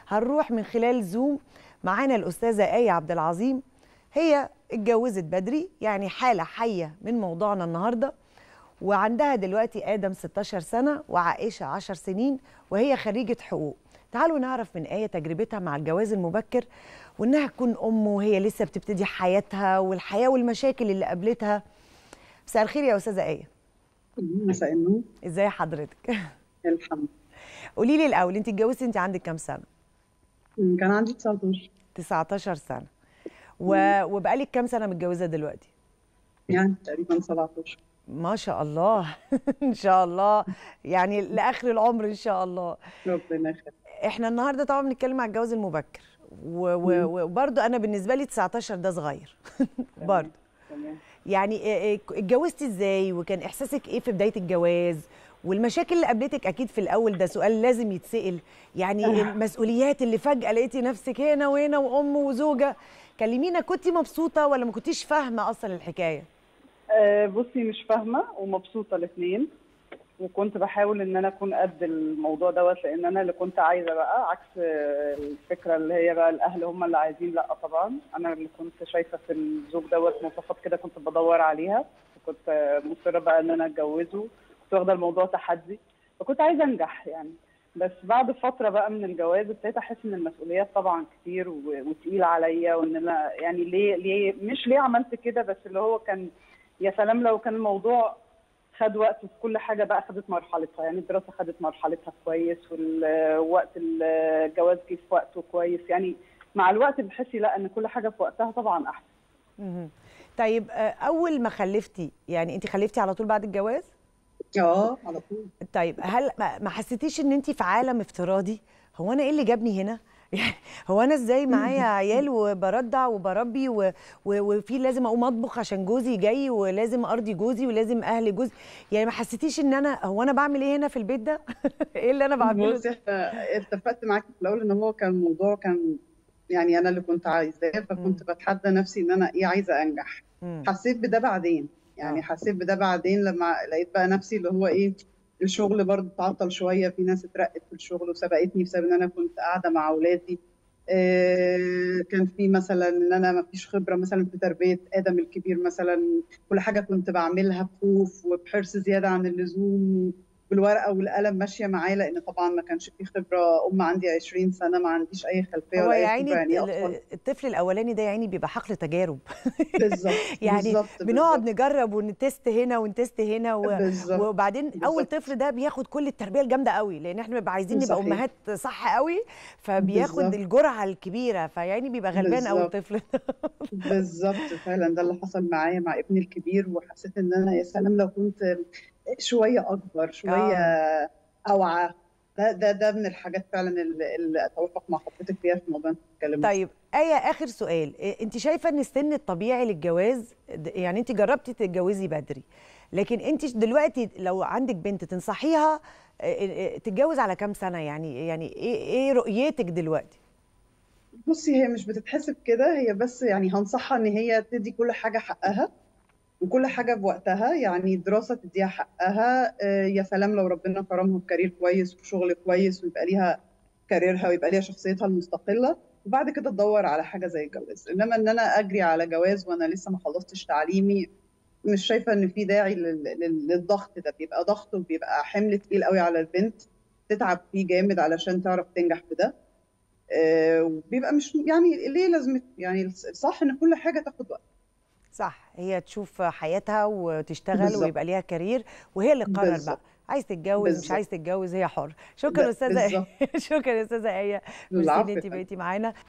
هنروح من خلال زوم معانا الاستاذه ايه عبد العظيم هي اتجوزت بدري يعني حاله حيه من موضوعنا النهارده وعندها دلوقتي ادم 16 سنه وعائشه 10 سنين وهي خريجه حقوق تعالوا نعرف من ايه تجربتها مع الجواز المبكر وانها تكون ام وهي لسه بتبتدي حياتها والحياه والمشاكل اللي قابلتها مساء الخير يا استاذه ايه مساء النور ازاي حضرتك الحمد قولي لي الاول انت اتجوزتي انت عندك كام سنه كان عندي 19 19 سنه و... وبقالك كام سنه متجوزه دلوقتي يعني تقريبا 17 ما شاء الله ان شاء الله يعني لاخر العمر ان شاء الله ربنا يخليك احنا النهارده طبعا بنتكلم على الجواز المبكر و- و- وبرضه انا بالنسبه لي 19 ده صغير برضه تمام يعني إيه- إيه- اتجوزتي ازاي وكان احساسك ايه في بدايه الجواز والمشاكل اللي قابلتك اكيد في الاول ده سؤال لازم يتسال يعني المسؤوليات اللي فجاه لقيتي نفسك هنا وهنا وام وزوجه كلمينا كنتي مبسوطه ولا ما كنتيش فاهمه اصلا الحكايه آه بصي مش فاهمه ومبسوطه الاثنين وكنت بحاول ان انا اكون قد الموضوع دوت لان انا اللي كنت عايزه بقى عكس آه، الفكره اللي هي بقى الاهل هم اللي عايزين لا طبعا انا اللي كنت شايفه في الزوج دوت مواصفات كده كنت بدور عليها وكنت آه، مصره بقى ان انا اتجوزه كنت واخده الموضوع تحدي فكنت عايزه انجح يعني بس بعد فتره بقى من الجواز ابتديت احس ان المسؤوليات طبعا كتير و- وتقيله عليا وان انا يعني ليه ليه مش ليه عملت كده بس اللي هو كان يا سلام لو كان الموضوع خد وقت في كل حاجه بقى خدت مرحلتها يعني الدراسه خدت مرحلتها كويس والوقت الجواز جه في وقته كويس يعني مع الوقت بتحسي لا ان كل حاجه في وقتها طبعا احسن مهم. طيب آه، اول ما خلفتي يعني انت خلفتي على طول بعد الجواز اه على طول طيب هل ما ما حسيتيش ان انت في عالم افتراضي هو انا ايه اللي جابني هنا يعني هو انا ازاي معايا عيال وبردع وبربي و... و... وفي لازم اقوم اطبخ عشان جوزي جاي ولازم ارضي جوزي ولازم اهل جوزي يعني ما حسيتيش ان انا هو انا بعمل ايه هنا في البيت ده ايه اللي انا بعمله بصي احنا اتفقت معاكي في الاول ان هو كان الموضوع كان يعني انا اللي كنت عايزاه فكنت بتحدى نفسي ان انا ايه عايزه انجح مم. حسيت بده بعدين يعني آه. حسيت بده بعدين لما لقيت بقى نفسي اللي هو ايه الشغل برضه اتعطل شويه في ناس اترقت في الشغل وسبقتني بسبب ان انا كنت قاعده مع اولادي آه، كان في مثلا ان انا ما فيش خبره مثلا في تربيه ادم الكبير مثلا كل حاجه كنت بعملها بخوف وبحرص زياده عن اللزوم بالورقه والقلم ماشيه معاه لان طبعا ما كانش في خبره ام عندي 20 سنه ما عنديش اي خلفيه هو ولا يا اي عيني خبره يعني ال- اطفال الطفل الاولاني ده يا عيني بيبقى حقل تجارب بالظبط يعني بالظبط بنقعد بالظبط. نجرب ونتست هنا ونتست هنا و... بالظبط وبعدين اول بالظبط. طفل ده بياخد كل التربيه الجامده قوي لان احنا بنبقى عايزين نبقى صحيح. امهات صح قوي فبياخد بالظبط. الجرعه الكبيره فيعني بيبقى غلبان قوي بالظبط. الطفل ده بالظبط فعلا ده اللي حصل معايا مع ابني الكبير وحسيت ان انا يا سلام لو كنت شويه اكبر شويه اوعى ده ده ده من الحاجات فعلا اللي, اللي اتوافق مع حضرتك فيها في الموضوع اللي انت بتتكلمي طيب ايه اخر سؤال إيه، انت شايفه ان السن الطبيعي للجواز د- يعني انت جربتي تتجوزي بدري لكن انت دلوقتي لو عندك بنت تنصحيها إيه، إيه، تتجوز على كام سنه يعني يعني ايه ايه رؤيتك دلوقتي بصي هي مش بتتحسب كده هي بس يعني هنصحها ان هي تدي كل حاجه حقها وكل حاجه بوقتها يعني الدراسه تديها حقها آه، يا سلام لو ربنا كرمها بكارير كويس وشغل كويس ويبقى ليها كاريرها ويبقى ليها شخصيتها المستقله وبعد كده تدور على حاجه زي الجواز انما ان انا اجري على جواز وانا لسه ما خلصتش تعليمي مش شايفه ان في داعي لل- لل- للضغط ده بيبقى ضغط وبيبقى حمل تقيل قوي على البنت تتعب فيه جامد علشان تعرف تنجح في ده آه، وبيبقى مش يعني ليه لازم يعني الصح ان كل حاجه تاخد وقت صح هي تشوف حياتها وتشتغل بالظبط. ويبقى ليها كارير وهي اللي تقرر بالظبط. بقى عايز تتجوز مش بالظبط. عايز تتجوز هي حرة شكرا ب- استاذه بالظبط. شكرا يا استاذه ايه ميرسي ان العفو انت يا فندم. بقيتي معانا